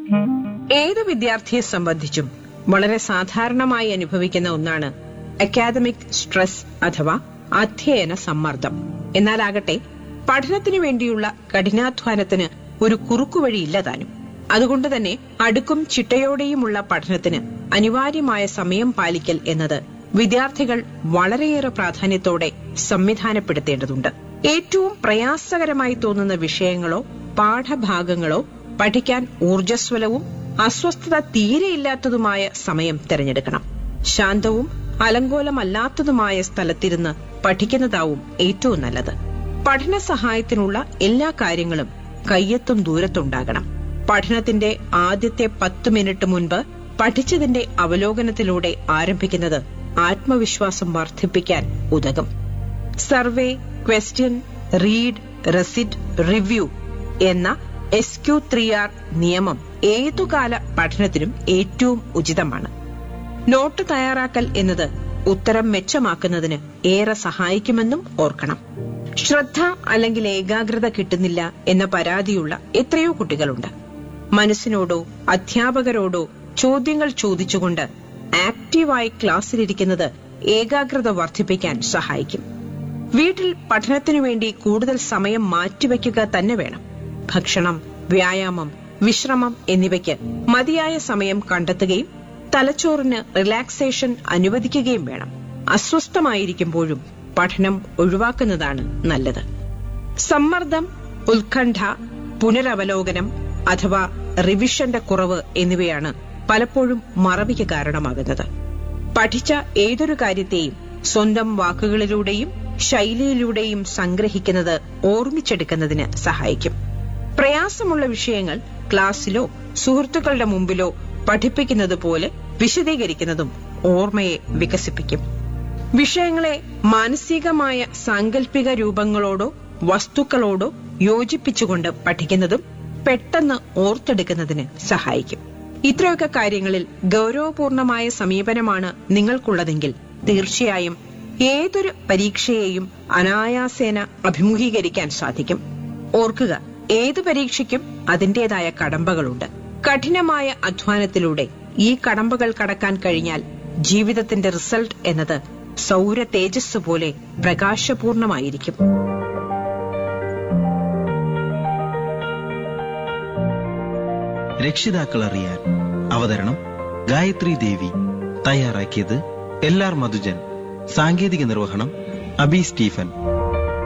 ഏത് വിദ്യാർത്ഥിയെ സംബന്ധിച്ചും വളരെ സാധാരണമായി അനുഭവിക്കുന്ന ഒന്നാണ് അക്കാദമിക് സ്ട്രെസ് അഥവാ അധ്യയന സമ്മർദ്ദം എന്നാലാകട്ടെ പഠനത്തിനു വേണ്ടിയുള്ള കഠിനാധ്വാനത്തിന് ഒരു കുറുക്കുവഴിയില്ല താനും അതുകൊണ്ട് തന്നെ അടുക്കും ചിട്ടയോടെയുമുള്ള പഠനത്തിന് അനിവാര്യമായ സമയം പാലിക്കൽ എന്നത് വിദ്യാർത്ഥികൾ വളരെയേറെ പ്രാധാന്യത്തോടെ സംവിധാനപ്പെടുത്തേണ്ടതുണ്ട് ഏറ്റവും പ്രയാസകരമായി തോന്നുന്ന വിഷയങ്ങളോ പാഠഭാഗങ്ങളോ പഠിക്കാൻ ഊർജ്ജസ്വലവും അസ്വസ്ഥത തീരെയില്ലാത്തതുമായ സമയം തിരഞ്ഞെടുക്കണം ശാന്തവും അലങ്കോലമല്ലാത്തതുമായ സ്ഥലത്തിരുന്ന് പഠിക്കുന്നതാവും ഏറ്റവും നല്ലത് പഠന സഹായത്തിനുള്ള എല്ലാ കാര്യങ്ങളും കയ്യെത്തും ദൂരത്തുണ്ടാകണം പഠനത്തിന്റെ ആദ്യത്തെ പത്ത് മിനിറ്റ് മുൻപ് പഠിച്ചതിന്റെ അവലോകനത്തിലൂടെ ആരംഭിക്കുന്നത് ആത്മവിശ്വാസം വർദ്ധിപ്പിക്കാൻ ഉതകും survey question read recite review എന്ന എസ് ക്യു ത്രീ ആർ നിയമം ഏതുകാല പഠനത്തിനും ഏറ്റവും ഉചിതമാണ് നോട്ട് തയ്യാറാക്കൽ എന്നത് ഉത്തരം മെച്ചമാക്കുന്നതിന് ഏറെ സഹായിക്കുമെന്നും ഓർക്കണം ശ്രദ്ധ അല്ലെങ്കിൽ ഏകാഗ്രത കിട്ടുന്നില്ല എന്ന പരാതിയുള്ള എത്രയോ കുട്ടികളുണ്ട് മനസ്സിനോടോ അധ്യാപകരോടോ ചോദ്യങ്ങൾ ചോദിച്ചുകൊണ്ട് ആക്റ്റീവായി ക്ലാസ്സിലിരിക്കുന്നത് ഏകാഗ്രത വർദ്ധിപ്പിക്കാൻ സഹായിക്കും വീട്ടിൽ പഠനത്തിനു വേണ്ടി കൂടുതൽ സമയം മാറ്റിവെക്കുക തന്നെ വേണം ഭക്ഷണം വ്യായാമം വിശ്രമം എന്നിവയ്ക്ക് മതിയായ സമയം കണ്ടെത്തുകയും തലച്ചോറിന് റിലാക്സേഷൻ അനുവദിക്കുകയും വേണം അസ്വസ്ഥമായിരിക്കുമ്പോഴും പഠനം ഒഴിവാക്കുന്നതാണ് നല്ലത് സമ്മർദ്ദം ഉത്കണ്ഠ പുനരവലോകനം അഥവാ റിവിഷന്റെ കുറവ് എന്നിവയാണ് പലപ്പോഴും മറവിക്ക് കാരണമാകുന്നത് പഠിച്ച ഏതൊരു കാര്യത്തെയും സ്വന്തം വാക്കുകളിലൂടെയും ശൈലിയിലൂടെയും സംഗ്രഹിക്കുന്നത് ഓർമ്മിച്ചെടുക്കുന്നതിന് സഹായിക്കും പ്രയാസമുള്ള വിഷയങ്ങൾ ക്ലാസ്സിലോ സുഹൃത്തുക്കളുടെ മുമ്പിലോ പഠിപ്പിക്കുന്നത് പോലെ വിശദീകരിക്കുന്നതും ഓർമ്മയെ വികസിപ്പിക്കും വിഷയങ്ങളെ മാനസികമായ സാങ്കല്പിക രൂപങ്ങളോടോ വസ്തുക്കളോടോ യോജിപ്പിച്ചുകൊണ്ട് പഠിക്കുന്നതും പെട്ടെന്ന് ഓർത്തെടുക്കുന്നതിന് സഹായിക്കും ഇത്രയൊക്കെ കാര്യങ്ങളിൽ ഗൗരവപൂർണമായ സമീപനമാണ് നിങ്ങൾക്കുള്ളതെങ്കിൽ തീർച്ചയായും ഏതൊരു പരീക്ഷയെയും അനായാസേന അഭിമുഖീകരിക്കാൻ സാധിക്കും ഓർക്കുക ഏത് പരീക്ഷയ്ക്കും അതിന്റേതായ കടമ്പകളുണ്ട് കഠിനമായ അധ്വാനത്തിലൂടെ ഈ കടമ്പകൾ കടക്കാൻ കഴിഞ്ഞാൽ ജീവിതത്തിന്റെ റിസൾട്ട് എന്നത് സൗര തേജസ് പോലെ പ്രകാശപൂർണമായിരിക്കും രക്ഷിതാക്കൾ അറിയാൻ അവതരണം ഗായത്രി ദേവി തയ്യാറാക്കിയത് എൽ ആർ മധുജൻ സാങ്കേതിക നിർവഹണം അബി സ്റ്റീഫൻ